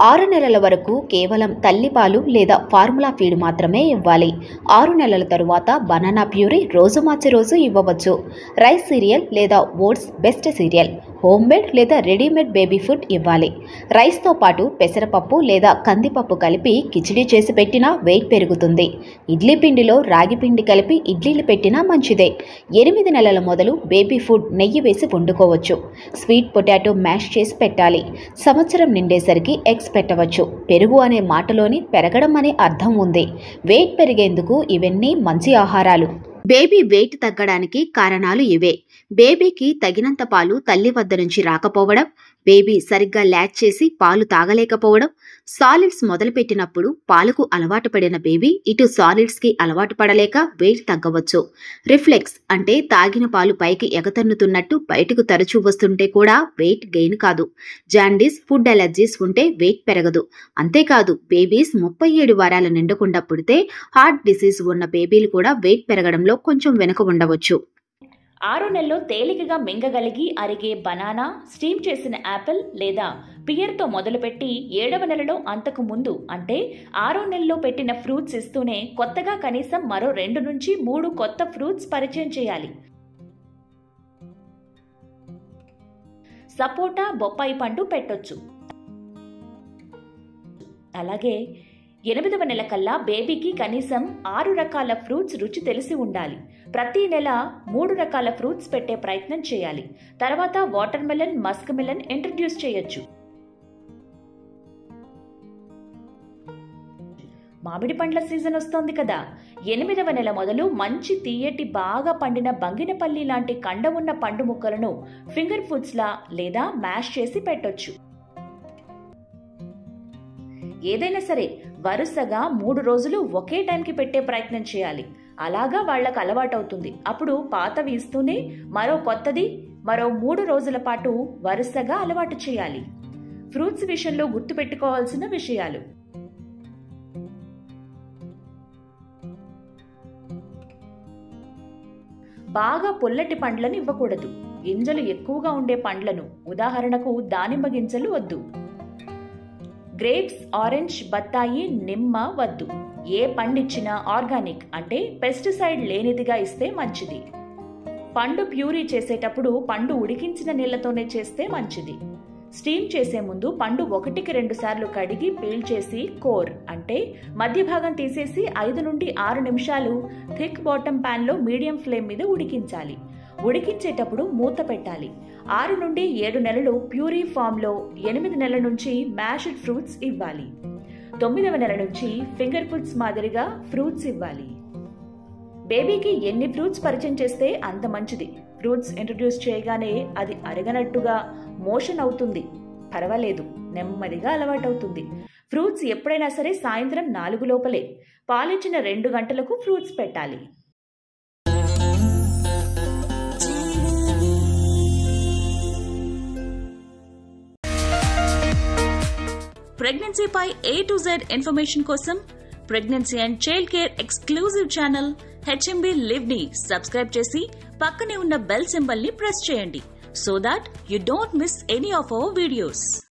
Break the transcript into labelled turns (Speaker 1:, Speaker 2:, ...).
Speaker 1: ఆరు నెలల వరకు కేవలం తల్లిపాలు లేదా ఫార్ములా ఫీడ్ మాత్రమే ఇవ్వాలి ఆరు నెలల తరువాత బనానా ప్యూరీ రోజు మార్చి రోజు ఇవ్వవచ్చు రైస్ సీరియల్ లేదా oats best cereal home made లేదా రెడీమేడ్ బేబీ ఫుడ్ ఇవ్వాలి రైస్తో పాటు పెసరపప్పు లేదా కందిపప్పు కలిపి కిచిడి చేసి పెట్టినా వెయిట్ పెరుగుతుంది ఇడ్లీ పిండిలో రాగి పిండి కలిపి ఇడ్లీలు పెట్టినా మంచిదే ఎనిమిది నెలల మొదలు బేబీ ఫుడ్ నెయ్యి వేసి వండుకోవచ్చు స్వీట్ పొటాటో మ్యాష్ చేసి పెట్టాలి సంవత్సరం నిండేసరికి ఎగ్స్ పెట్టవచ్చు పెరుగు అనే మాటలోని పెరగడం అనే అర్థం ఉంది వెయిట్ పెరిగేందుకు ఇవన్నీ మంచి ఆహారాలు బేబీ వెయిట్ తగ్గడానికి కారణాలు ఇవే బేబీకి తగినంత పాలు తల్లి వద్ద నుంచి రాకపోవడం బేబీ సరిగ్గా ల్యాచ్ చేసి పాలు తాగలేకపోవడం సాలిడ్స్ మొదలుపెట్టినప్పుడు పాలకు అలవాటు పడిన బేబీ ఇటు సాలిడ్స్కి అలవాటు పడలేక వెయిట్ తగ్గవచ్చు రిఫ్లెక్స్ అంటే తాగిన పాలు పైకి ఎగతన్నుతున్నట్టు బయటకు తరచూ వస్తుంటే కూడా వెయిట్ గెయిన్ కాదు జాండీస్ ఫుడ్ అలర్జీస్ ఉంటే వెయిట్ పెరగదు అంతేకాదు బేబీస్ ముప్పై ఏడు వారాల నిండకుండా పుడితే హార్ట్ డిసీజ్ ఉన్న బేబీలు కూడా వెయిట్ పెరగడంలో కొంచెం వెనుక ఉండవచ్చు
Speaker 2: ఆరు నెలల్లో తేలికగా మింగగలిగి అరిగే బనానా స్టీమ్ చేసిన యాపిల్ లేదా పియర్తో మొదలుపెట్టి ఏడవ నెలలో అంతకు ముందు అంటే ఆరో నెలలో పెట్టిన ఫ్రూట్స్ ఇస్తూనే కొత్తగా కనీసం మరో రెండు నుంచి మూడు కొత్త ఫ్రూట్స్ పరిచయం చేయాలి సపోటా బొప్పాయి పండు పెట్టొచ్చు అలాగే ఎనిమిదవ నెల కల్లా బేబీకి కనీసం ఆరు రకాల ఫ్రూట్స్ రుచి తెలిసి ఉండాలి ప్రతి నెల మూడు రకాల ఫ్రూట్స్ పెట్టే ప్రయత్నం చేయాలి తర్వాత watermelon muskmelon introduce చేయొచ్చు మామిడి పండ్ల సీజన్ వస్తోంది కదా ఎనిమిదవ నెల మొదలు మంచి తీయటి బాగా పండిన బంగినపల్లి లాంటి కండ ఉన్న పండు ముక్కలను ఫింగర్ ఫుడ్స్ లా లేదా మ్యాష్ చేసి పెట్టొచ్చు ఏదైనా సరే వరుసగా మూడు రోజులు ఒకే టైంకి పెట్టే ప్రయత్నం చేయాలి అలాగా వాళ్లకు అలవాటవుతుంది అప్పుడు పాతవి ఇస్తూనే మరో కొత్తది మరో మూడు రోజుల పాటు వరుసగా అలవాటు చేయాలి ఫ్రూట్స్ విషయంలో గుర్తుపెట్టుకోవాల్సిన విషయాలు బాగా పుల్లటి పండ్లను ఇవ్వకూడదు గింజలు ఎక్కువగా ఉండే పండ్లను ఉదాహరణకు దానిమ్మ గింజలు వద్దు గ్రేప్స్ ఆరెంజ్ బత్తాయి నిమ్మ వద్దు ఏ పండిచ్చినా ఆర్గానిక్ అంటే పెస్టిసైడ్ లేనిదిగా ఇస్తే మంచిది పండు ప్యూరీ చేసేటప్పుడు పండు ఉడికించిన నీళ్లతోనే చేస్తే మంచిది స్టీమ్ చేసే ముందు పండు ఒకటికి రెండు సార్లు కడిగి పీల్ చేసి కోర్ అంటే మధ్య భాగం తీసేసి ఐదు నుండి ఆరు నిమిషాలు థిక్ బాటమ్ ప్యాన్లో మీడియం ఫ్లేమ్ మీద ఉడికించాలి ఉడికించేటప్పుడు మూత పెట్టాలి ఆరు నుండి ఏడు నెలలు ప్యూరీ ఫామ్లో ఎనిమిది నెలల నుంచి మ్యాష్డ్ ఫ్రూట్స్ ఇవ్వాలి తొమ్మిదవ నెల నుంచి ఫింగర్ ఫుడ్స్ మాదిరిగా ఫ్రూట్స్ ఇవ్వాలి బేబీకి ఎన్ని ఫ్రూట్స్ పరిచయం చేస్తే అంత మంచిది ఫ్రూట్స్ ఇంట్రడ్యూస్ చేయగానే అది అరగనట్టుగా మోషన్ అవుతుంది పర్వాలేదు నెమ్మదిగా అలవాటవుతుంది ఫ్రూట్స్ ఎప్పుడైనా సరే సాయంత్రం నాలుగు లోపలే పాలిచ్చిన రెండు గంటలకు ఫ్రూట్స్ పెట్టాలి ప్రెగ్నెన్సీపై ఏ టు జెడ్ ఇన్ఫర్మేషన్ కోసం pregnancy and child care exclusive channel HMB live ని సబ్స్క్రైబ్ చేసి పక్కనే ఉన్న బెల్ సింబల్ ని ప్రెస్ చేయండి so that you don't miss any of our videos